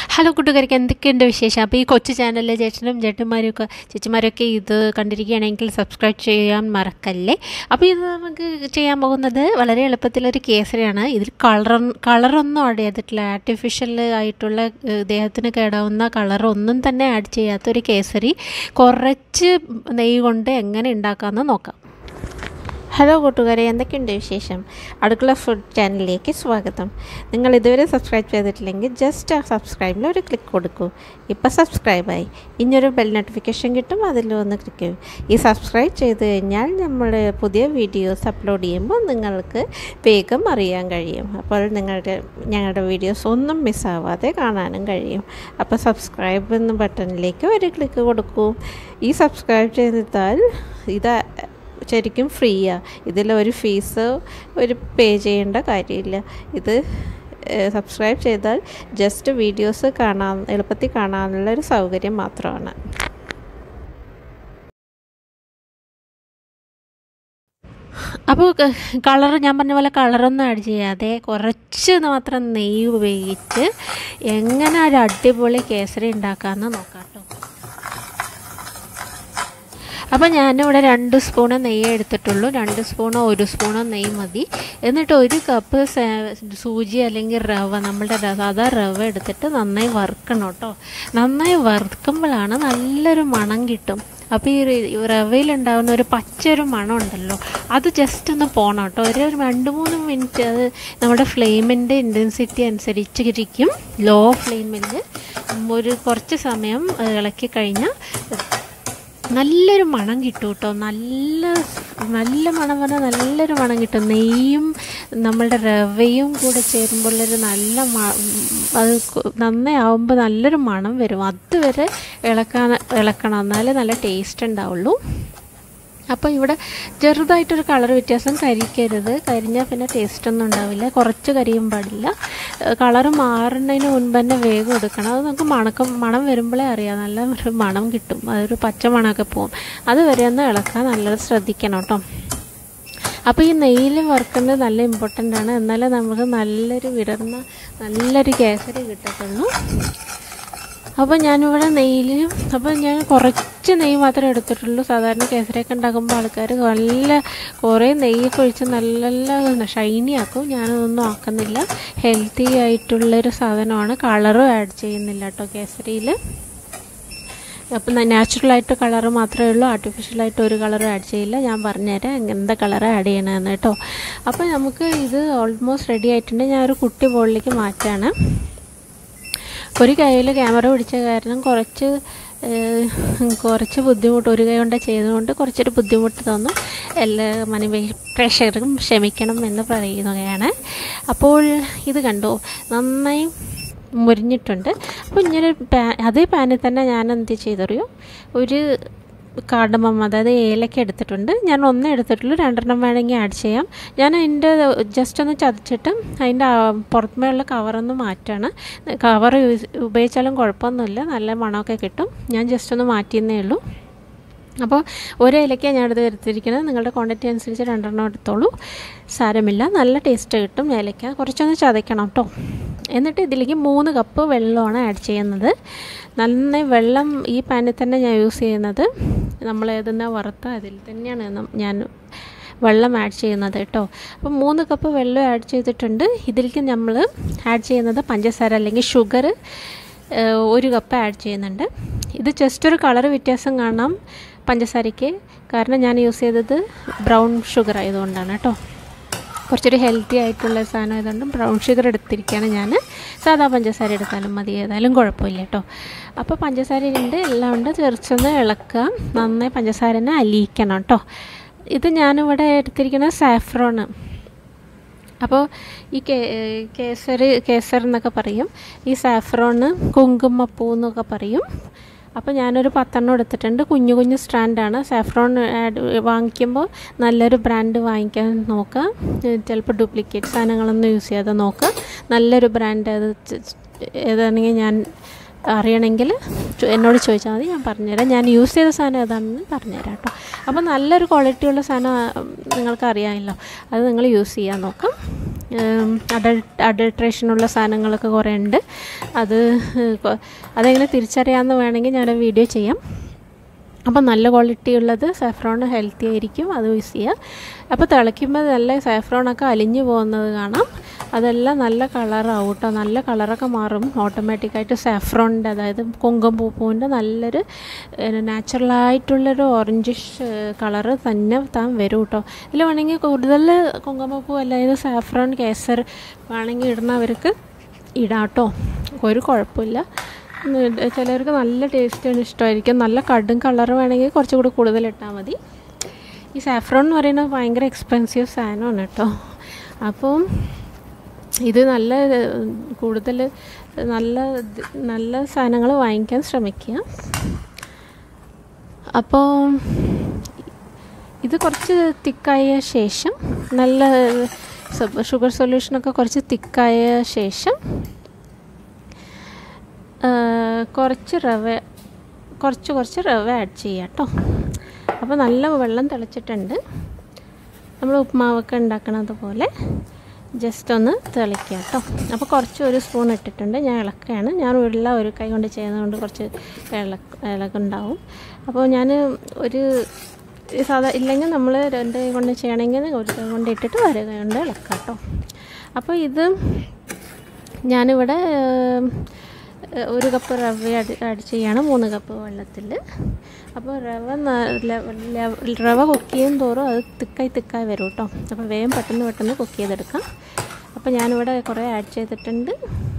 hello കൂട്ടുകാർക്ക് എന്തൊക്കെയുണ്ട് വിശേഷം അപ്പോൾ ഈ കൊച്ചു ചാനലിലെ ചേച്ചനും ചേട്ടന്മാരും ഒക്കെ ചേച്ചിമാരൊക്കെ ഇത് കണ്ടിരിക്കുകയാണെങ്കിൽ സബ്സ്ക്രൈബ് ചെയ്യാൻ മറക്കല്ലേ അപ്പോൾ ഇത് നമുക്ക് ചെയ്യാൻ പോകുന്നത് വളരെ എളുപ്പത്തിലൊരു കേസരിയാണ് ഇതിൽ കളർ കളറൊന്നും ആഡ് ചെയ്തിട്ടില്ല ആർട്ടിഫിഷ്യൽ ആയിട്ടുള്ള ഏഹ്, ദേഹത്തിന് കേടാവുന്ന കളറൊന്നും തന്നെ ആഡ് ചെയ്യാത്ത ഒരു കേസരി കുറച്ച് നെയ്യ് കൊണ്ട് എങ്ങനെ ഉണ്ടാക്കാമെന്ന് നോക്കാം ഹലോ കൂട്ടുകാരെ എന്തൊക്കെയുണ്ട് വിശേഷം അടുക്കള ഫുഡ് ചാനലിലേക്ക് സ്വാഗതം നിങ്ങൾ ഇതുവരെ സബ്സ്ക്രൈബ് ചെയ്തിട്ടില്ലെങ്കിൽ ജസ്റ്റ് ആ സബ്സ്ക്രൈബിൽ ഒരു ക്ലിക്ക് കൊടുക്കൂ ഇപ്പോൾ സബ്സ്ക്രൈബായി ഇനിയൊരു ബെൽ നോട്ടിഫിക്കേഷൻ കിട്ടും അതിൽ ഒന്ന് ക്ലിക്ക് ചെയ്യും ഈ സബ്സ്ക്രൈബ് ചെയ്ത് കഴിഞ്ഞാൽ നമ്മൾ പുതിയ വീഡിയോസ് അപ്ലോഡ് ചെയ്യുമ്പോൾ നിങ്ങൾക്ക് വേഗം അറിയാൻ കഴിയും അപ്പോൾ നിങ്ങളുടെ ഞങ്ങളുടെ വീഡിയോസ് ഒന്നും മിസ്സാവാതെ കാണാനും കഴിയും അപ്പോൾ സബ്സ്ക്രൈബ് എന്ന ബട്ടണിലേക്ക് ഒരു ക്ലിക്ക് കൊടുക്കൂ ഈ സബ്സ്ക്രൈബ് ചെയ്താൽ ഇത് ശരിക്കും ഫ്രീയാണ് ഇതിൽ ഒരു ഫീസ് ഒരു പേ ചെയ്യേണ്ട കാര്യമില്ല ഇത് സബ്സ്ക്രൈബ് ചെയ്താൽ ജസ്റ്റ് വീഡിയോസ് കാണാൻ എളുപ്പത്തിൽ കാണാനുള്ള ഒരു സൗകര്യം മാത്രമാണ് അപ്പോൾ കളർ ഞാൻ പറഞ്ഞ പോലെ കളറൊന്നും ആഡ് ചെയ്യാതെ കുറച്ച് മാത്രം നെയ്യ് ഉപയോഗിച്ച് എങ്ങനെ ഒരു അടിപൊളി കേസരി ഉണ്ടാക്കാമെന്ന് നോക്കാം കേട്ടോ അപ്പോൾ ഞാനിവിടെ രണ്ട് സ്പൂണ് നെയ്യ് എടുത്തിട്ടുള്ളൂ രണ്ട് സ്പൂണോ ഒരു സ്പൂണോ നെയ്യ് മതി എന്നിട്ട് ഒരു കപ്പ് സൂചി അല്ലെങ്കിൽ റവ നമ്മളുടെ ര- സാധാ റവ എടുത്തിട്ട് നന്നായി വറുക്കണം കേട്ടോ നന്നായി വറുക്കുമ്പോഴാണ് നല്ലൊരു മണം കിട്ടും അപ്പോൾ ഈ റി- റവയിലുണ്ടാകുന്ന ഒരു പച്ചൊരു മണം ഉണ്ടല്ലോ അത് ജസ്റ്റ് ഒന്ന് പോകണം കേട്ടോ ഒരു രണ്ട് മൂന്ന് മിനിറ്റ് അത് നമ്മുടെ ഫ്ലെയിമിൻ്റെ ഇൻറ്റൻസിറ്റി അനുസരിച്ച് ഇരിക്കും ലോ ഫ്ലെയിമിൽ ഒരു കുറച്ച് സമയം ഇളക്കി കഴിഞ്ഞാൽ നല്ലൊരു മണം കിട്ടും കേട്ടോ നല്ല നല്ല മണം പറഞ്ഞാൽ നല്ലൊരു മണം കിട്ടും നെയ്യും നമ്മളുടെ റവയും കൂടെ ചേരുമ്പോഴൊരു നല്ല മ അത് നന്നായി ആവുമ്പോൾ നല്ലൊരു മണം വരും അതുവരെ ഇളക്കാൻ ഇളക്കണം എന്നാലേ നല്ല ടേസ്റ്റ് ഉണ്ടാവുള്ളൂ അപ്പോൾ ഇവിടെ ചെറുതായിട്ടൊരു കളർ വ്യത്യാസം കരിക്കരുത് കരിഞ്ഞാൽ പിന്നെ ടേസ്റ്റ് ഒന്നും ഉണ്ടാവില്ല കുറച്ച് കരിയും പാടില്ല കളർ മാറുന്നതിന് മുൻപ് തന്നെ വേഗം എടുക്കണം അത് നമുക്ക് മണക്കം മണം വരുമ്പോഴേ അറിയാം നല്ല ഒരു മണം കിട്ടും അതൊരു പച്ച മണമൊക്കെ പോകും അതുവരെ ഒന്ന് ഇളക്കാൻ നല്ലത് ശ്രദ്ധിക്കണം കേട്ടോ അപ്പോൾ ഈ നെയ്യിൽ വറുക്കുന്നത് നല്ല ഇമ്പോർട്ടൻ്റ് ആണ് എന്നാലേ നമുക്ക് നല്ലൊരു വിടർന്ന നല്ലൊരു കേസരി കിട്ടത്തുള്ളൂ അപ്പോൾ ഞാനിവിടെ നെയ്യിൽ അപ്പോൾ ഞാൻ കുറച്ച് നെയ്യ് മാത്രമേ എടുത്തിട്ടുള്ളൂ സാധാരണ കേസരിയൊക്കെ ഉണ്ടാക്കുമ്പോൾ ആൾക്കാർ നല്ല കുറേ നെയ്യൊക്കെ ഒഴിച്ച് നല്ല നല്ല ഷൈനി ആക്കും ഞാനതൊന്നും ആക്കുന്നില്ല ഹെൽത്തി ആയിട്ടുള്ളൊരു സാധനമാണ് കളറും ആഡ് ചെയ്യുന്നില്ല കേട്ടോ കേസരിയിൽ അപ്പം നാച്ചുറലായിട്ട് കളർ മാത്രമേ ഉള്ളൂ ആർട്ടിഫിഷ്യലായിട്ട് ഒരു കളറും ആഡ് ചെയ്യില്ല ഞാൻ പറഞ്ഞുതരാം എന്താ കളർ ആഡ് ചെയ്യണമെന്ന് കേട്ടോ അപ്പോൾ നമുക്ക് ഇത് ഓൾമോസ്റ്റ് റെഡി ആയിട്ടുണ്ട് ഞാൻ ഒരു കുട്ടി ബോളിലേക്ക് മാറ്റാണ് ഒരു കയ്യിൽ ക്യാമറ പിടിച്ച കാരണം കുറച്ച് ഏഹ്, കുറച്ച് ബുദ്ധിമുട്ട് ഒരു കൈ കൊണ്ട് ചെയ്തുകൊണ്ട് കുറച്ചൊരു ബുദ്ധിമുട്ട് തോന്നും എല്ലാ മനി പ്രേക്ഷകർക്കും ക്ഷമിക്കണം എന്ന് പറയുകയാണ് അപ്പോൾ ഇത് കണ്ടോ നന്നായി മുരിഞ്ഞിട്ടുണ്ട് അപ്പോൾ ഇങ്ങനെ പാ അതേ പാനിൽ തന്നെ ഞാൻ എന്ത് ചെയ്തറിയോ ഒരു കാർഡമം അതായത് ഏലക്ക എടുത്തിട്ടുണ്ട് ഞാൻ ഒന്നേ എടുത്തിട്ടുള്ളൂ രണ്ടെണ്ണം വേണമെങ്കിൽ ആഡ് ചെയ്യാം ഞാൻ അതിൻ്റെ ജസ്റ്റ് ഒന്ന് ചതച്ചിട്ട് അതിൻ്റെ പുറത്തുമേലുള്ള കവറൊന്ന് മാറ്റാണ് കവർ യൂസ് ഉപയോഗിച്ചാലും കുഴപ്പമൊന്നുമില്ല നല്ല മണമൊക്കെ കിട്ടും ഞാൻ ജസ്റ്റ് ഒന്ന് മാറ്റിയെന്നേ ഉള്ളൂ അപ്പോൾ ഒരു ഇലയ്ക്ക ഞാൻ എടുത്ത് എടുത്തിരിക്കുന്നത് നിങ്ങളുടെ ക്വാണ്ടിറ്റി അനുസരിച്ച് രണ്ടെണ്ണം എടുത്തോളൂ സാരമില്ല നല്ല ടേസ്റ്റ് കിട്ടും ഏലക്ക കുറച്ചൊന്ന് ചതയ്ക്കണം കേട്ടോ എന്നിട്ട് ഇതിലേക്ക് മൂന്ന് കപ്പ് വെള്ളമാണ് ആഡ് ചെയ്യുന്നത് നന്നായി വെള്ളം ഈ പാനിൽ തന്നെ ഞാൻ യൂസ് ചെയ്യുന്നത് നമ്മൾ ഏതെന്നാ വറുത്ത അതിൽ തന്നെയാണ് നം- ഞാൻ വെള്ളം ആഡ് ചെയ്യുന്നത് കേട്ടോ അപ്പോൾ മൂന്ന് കപ്പ് വെള്ളം ആഡ് ചെയ്തിട്ടുണ്ട് ഇതിലേക്ക് നമ്മൾ ആഡ് ചെയ്യുന്നത് പഞ്ചസാര അല്ലെങ്കിൽ ഷുഗർ ഒരു കപ്പ് ആഡ് ചെയ്യുന്നുണ്ട് ഇത് ജസ്റ്റ് ഒരു കളർ വ്യത്യാസം കാണാം പഞ്ചസാരയ്ക്ക് കാരണം ഞാൻ യൂസ് ചെയ്തത് ബ്രൗൺ ഷുഗർ ആയതുകൊണ്ടാണ് കേട്ടോ കുറച്ചൊരു ഹെൽത്തി ആയിട്ടുള്ള സാധനം ആയതുകൊണ്ട് ബ്രൗൺ ഷുഗർ എടുത്തിരിക്കുകയാണ് ഞാൻ സാധാ പഞ്ചസാര എടുത്താലും മതി ഏതായാലും കുഴപ്പമില്ല കേട്ടോ അപ്പോൾ പഞ്ചസാര ഉണ്ട് എല്ലാം ഉണ്ട് ചെറിച്ചൊന്ന് ഇളക്കുക നന്നായി പഞ്ചസാരനെ അലിയിക്കണം കേട്ടോ ഇത് ഞാനിവിടെ എടുത്തിരിക്കുന്നത് സാഫ്രോണ് അപ്പോൾ ഈ കേ കേസരി കേസർ എന്നൊക്കെ പറയും ഈ സാഫ്രോണ് കുങ്കുമപ്പൂ എന്നൊക്കെ പറയും അപ്പോൾ ഞാനൊരു പത്തെണ്ണം എടുത്തിട്ടുണ്ട് കുഞ്ഞു കുഞ്ഞു സ്റ്റാൻഡാണ് സാഫ്രോൺ ആഡ് വാങ്ങിക്കുമ്പോൾ നല്ലൊരു ബ്രാൻഡ് വാങ്ങിക്കാൻ നോക്കുക ചിലപ്പോൾ ഡ്യൂപ്ലിക്കേറ്റ് സാധനങ്ങളൊന്നും യൂസ് ചെയ്യാതെ നോക്കുക നല്ലൊരു ബ്രാൻഡ് അത് ച- ഏതാണെങ്കിൽ ഞാൻ അറിയണമെങ്കിൽ ചോ- എന്നോട് ചോദിച്ചാൽ മതി ഞാൻ പറഞ്ഞുതരാം ഞാൻ യൂസ് ചെയ്ത സാധനം ഏതാണെന്ന് പറഞ്ഞുതരാം കേട്ടോ അപ്പോൾ നല്ലൊരു ക്വാളിറ്റിയുള്ള സാധനം ആ, നിങ്ങൾക്ക് അറിയാമല്ലോ അത് നിങ്ങൾ യൂസ് ചെയ്യാൻ നോക്കാം അഡൾട്ട് അഡൾട്രേഷനുള്ള സാധനങ്ങളൊക്കെ കുറേ ഉണ്ട് അത് കൊ- അതെങ്ങനെ തിരിച്ചറിയാമെന്ന് വേണമെങ്കിൽ ഞാൻ വീഡിയോ ചെയ്യാം അപ്പോൾ നല്ല ക്വാളിറ്റി ഉള്ളത് സാഫ്രോൺ ഹെൽത്തി ആയിരിക്കും അത് യൂസ് ചെയ്യുക അപ്പോൾ തിളയ്ക്കുമ്പോൾ നല്ല സാഫ്രോണൊക്കെ അലിഞ്ഞു പോകുന്നത് കാണാം അതെല്ലാം നല്ല കളറാവും കേട്ടോ നല്ല കളറൊക്കെ മാറും ഓട്ടോമാറ്റിക്കായിട്ട് സാഫ്രോണിൻ്റെ അതായത് കുങ്കുമപ്പൂവിൻ്റെ നല്ലൊരു നാച്ചുറലായിട്ടുള്ളൊരു ഓറഞ്ചിഷ് കളറ് തന്നെ താൻ വരും കേട്ടോ ഇതിൽ വേണമെങ്കിൽ കൂടുതൽ കുങ്കുമപ്പൂ അല്ലാതെ സാഫ്രോൺ കേസർ വേണമെങ്കിൽ ഇടുന്നവർക്ക് ഇടാം കേട്ടോ ഒരു കുഴപ്പമില്ല ഉം, ചിലർക്ക് നല്ല ടേസ്റ്റാണ് ഇഷ്ടമായിരിക്കും നല്ല കടും കളർ വേണമെങ്കിൽ കുറച്ചും കൂടി കൂടുതൽ ഇട്ടാൽ മതി ഈ സാഫ്രോൺ എന്ന് പറയുന്നത് ഭയങ്കര എക്സ്പെൻസീവ് സാധനമാണ് കേട്ടോ അപ്പം ഇത് നല്ല ഏഹ്, കൂടുതൽ നല്ല ഇത് നല്ല സാധനങ്ങൾ വാങ്ങിക്കാൻ ശ്രമിക്കുക അപ്പോൾ ഇത് കുറച്ച് തിക്കായ ശേഷം നല്ല ഷുഗർ സൊല്യൂഷനൊക്കെ കുറച്ച് തിക്കായ ശേഷം ആ, കുറച്ച് റവ കുറച്ച് കുറച്ച് റവ ആഡ് ചെയ്യാം കേട്ടോ അപ്പോൾ നല്ല വെള്ളം തിളച്ചിട്ടുണ്ട് നമ്മൾ ഉപ്മാവൊക്കെ ഉണ്ടാക്കണത് പോലെ ജസ്റ്റ് ഒന്ന് തിളിക്കുക കേട്ടോ അപ്പോൾ കുറച്ച് ഒരു സ്പൂൺ ഇട്ടിട്ടുണ്ട് ഞാൻ ഇളക്കുകയാണ് ഞാൻ ഉള്ള ഒരു കൈ കൊണ്ട് ചെയ്യുന്നതുകൊണ്ട് കുറച്ച് ഇളക്ക് ഇളകുണ്ടാവും അപ്പോൾ ഞാൻ ഒരു സാധാ ഇല്ലെങ്കിൽ നമ്മൾ രണ്ട് കൈ കൊണ്ട് ചെയ്യണമെങ്കിൽ ഒരു കൈ കൊണ്ട് ഇട്ടിട്ട് ഒരു കൈ കൊണ്ട് ഇളക്കാം കേട്ടോ അപ്പോൾ ഇത് ഞാനിവിടെ ഏം, ഏ, ഒരു കപ്പ് റവ ആഡ് ആഡ് ചെയ്യാണ് മൂന്ന് കപ്പ് വെള്ളത്തിൽ അപ്പോൾ റവ ന- ല- ല- റവ കുക്ക് ചെയ്യും തോറും അത് തിക്കായി തിക്കായി വരും കേട്ടോ അപ്പോൾ വേഗം പെട്ടെന്ന് പെട്ടെന്ന് കുക്ക് ചെയ്തെടുക്കാം അപ്പോൾ ഞാനിവിടെ കുറേ ആഡ് ചെയ്തിട്ടുണ്ട്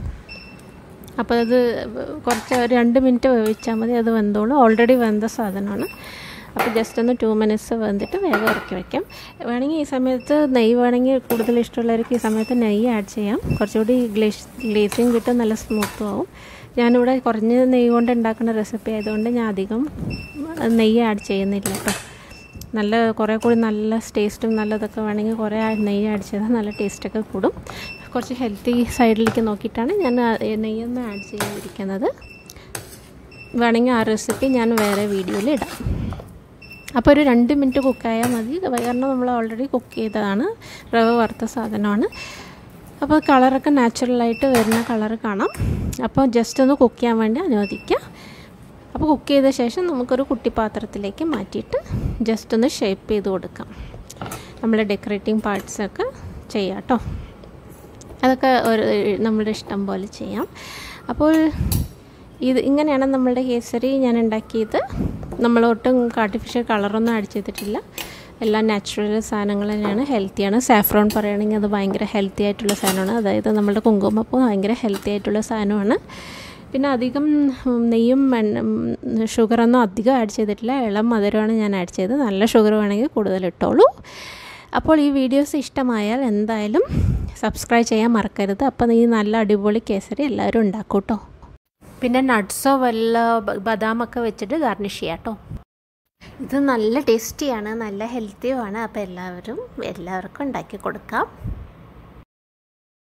അപ്പോൾ അത് കുറച്ച് ഒരു രണ്ട് മിനിറ്റ് വേവിച്ചാൽ മതി അത് വെന്തോളും ഓൾറെഡി വെന്ത സാധനമാണ് അപ്പോൾ ജസ്റ്റ് ഒന്ന് ടു മിനിറ്റ്സ് വെന്തിട്ട് വേഗം ഇറക്കി വയ്ക്കാം വേണമെങ്കിൽ ഈ സമയത്ത് നെയ്യ് വേണമെങ്കിൽ കൂടുതൽ ഇഷ്ടമുള്ളവർക്ക് ഈ സമയത്ത് നെയ്യ് ആഡ് ചെയ്യാം കുറച്ചുകൂടി ഗ്ലേസ് ഗ്ലേസിങ് കിട്ടും നല്ല സ്മൂത്തും ആവും ഞാനിവിടെ കുറഞ്ഞ നെയ്യ് കൊണ്ട് ഉണ്ടാക്കുന്ന റെസിപ്പി ആയതുകൊണ്ട് ഞാൻ അധികം നെയ്യ് ആഡ് ചെയ്യുന്നില്ല കേട്ടോ നല്ല കുറേ കൂടി നല്ല ടേസ്റ്റും നല്ലതൊക്കെ വേണമെങ്കിൽ കുറേ ആ- നെയ്യ് ആഡ് ചെയ്താൽ നല്ല ടേസ്റ്റൊക്കെ കൂടും കുറച്ച് ഹെൽത്തി സൈഡിലേക്ക് നോക്കിയിട്ടാണ് ഞാൻ ആ നെയ്യൊന്നും ആഡ് ചെയ്യാതിരിക്കുന്നത് വേണമെങ്കിൽ ആ റെസിപ്പി ഞാൻ വേറെ വീഡിയോയിൽ ഇടാം അപ്പോൾ ഒരു രണ്ട് മിനിറ്റ് കുക്കായാൽ മതി കാരണം നമ്മൾ ഓൾറെഡി കുക്ക് ചെയ്തതാണ് റവ വറുത്ത സാധനമാണ് അപ്പോൾ കളറൊക്കെ നാച്ചുറലായിട്ട് വരുന്ന കളർ കാണാം അപ്പോൾ ജസ്റ്റ് ഒന്ന് കുക്ക് ചെയ്യാൻ വേണ്ടി അനുവദിക്കുക അപ്പോൾ കുക്ക് ചെയ്ത ശേഷം നമുക്കൊരു കുട്ടി പാത്രത്തിലേക്ക് മാറ്റിയിട്ട് ജസ്റ്റ് ഒന്ന് ഷേപ്പ് ചെയ്ത് കൊടുക്കാം നമ്മൾ ഡെക്കറേറ്റിംഗ് പാർട്സൊക്കെ ചെയ്യാം കേട്ടോ അതൊക്കെ ഒരു നമ്മുടെ ഇഷ്ടം പോലെ ചെയ്യാം അപ്പോൾ ഇത് ഇങ്ങനെയാണ് നമ്മളുടെ കേസരി ഞാൻ ഉണ്ടാക്കിയത് നമ്മൾ ഒട്ടും ആർട്ടിഫിഷ്യൽ കളറൊന്നും ആഡ് ചെയ്തിട്ടില്ല എല്ലാം നാച്ചുറൽ സാധനങ്ങൾ തന്നെയാണ് ഹെൽത്തിയാണ് സാഫ്രോൺ പറയുകയാണെങ്കിൽ അത് ഭയങ്കര ഹെൽത്തി ആയിട്ടുള്ള സാധനമാണ് അതായത് നമ്മുടെ കുങ്കുമപ്പൂ ഭയങ്കര ഹെൽത്തി ആയിട്ടുള്ള സാധനമാണ് പിന്നെ അധികം ഉം, നെയ്യും എണ്ണ- ഉം, ഷുഗറൊന്നും അധികം ആഡ് ചെയ്തിട്ടില്ല ഇളം മധുരമാണ് ഞാൻ ആഡ് ചെയ്തത് നല്ല ഷുഗർ വേണമെങ്കിൽ കൂടുതൽ ഇട്ടോളൂ അപ്പോൾ ഈ വീഡിയോസ് ഇഷ്ടമായാൽ എന്തായാലും സബ്സ്ക്രൈബ് ചെയ്യാൻ മറക്കരുത് അപ്പോൾ ഈ നല്ല അടിപൊളി കേസരി എല്ലാവരും ഉണ്ടാക്കും കേട്ടോ പിന്നെ നട്ട്സോ വല്ല ബ- ബദാമൊക്കെ വെച്ചിട്ട് ഗാർണിഷ് ചെയ്യാം കേട്ടോ ഇത് നല്ല ടേസ്റ്റിയാണ് നല്ല ഹെൽത്തിയുമാണ് അപ്പോൾ എല്ലാവരും എല്ലാവർക്കും ഉണ്ടാക്കി കൊടുക്കാം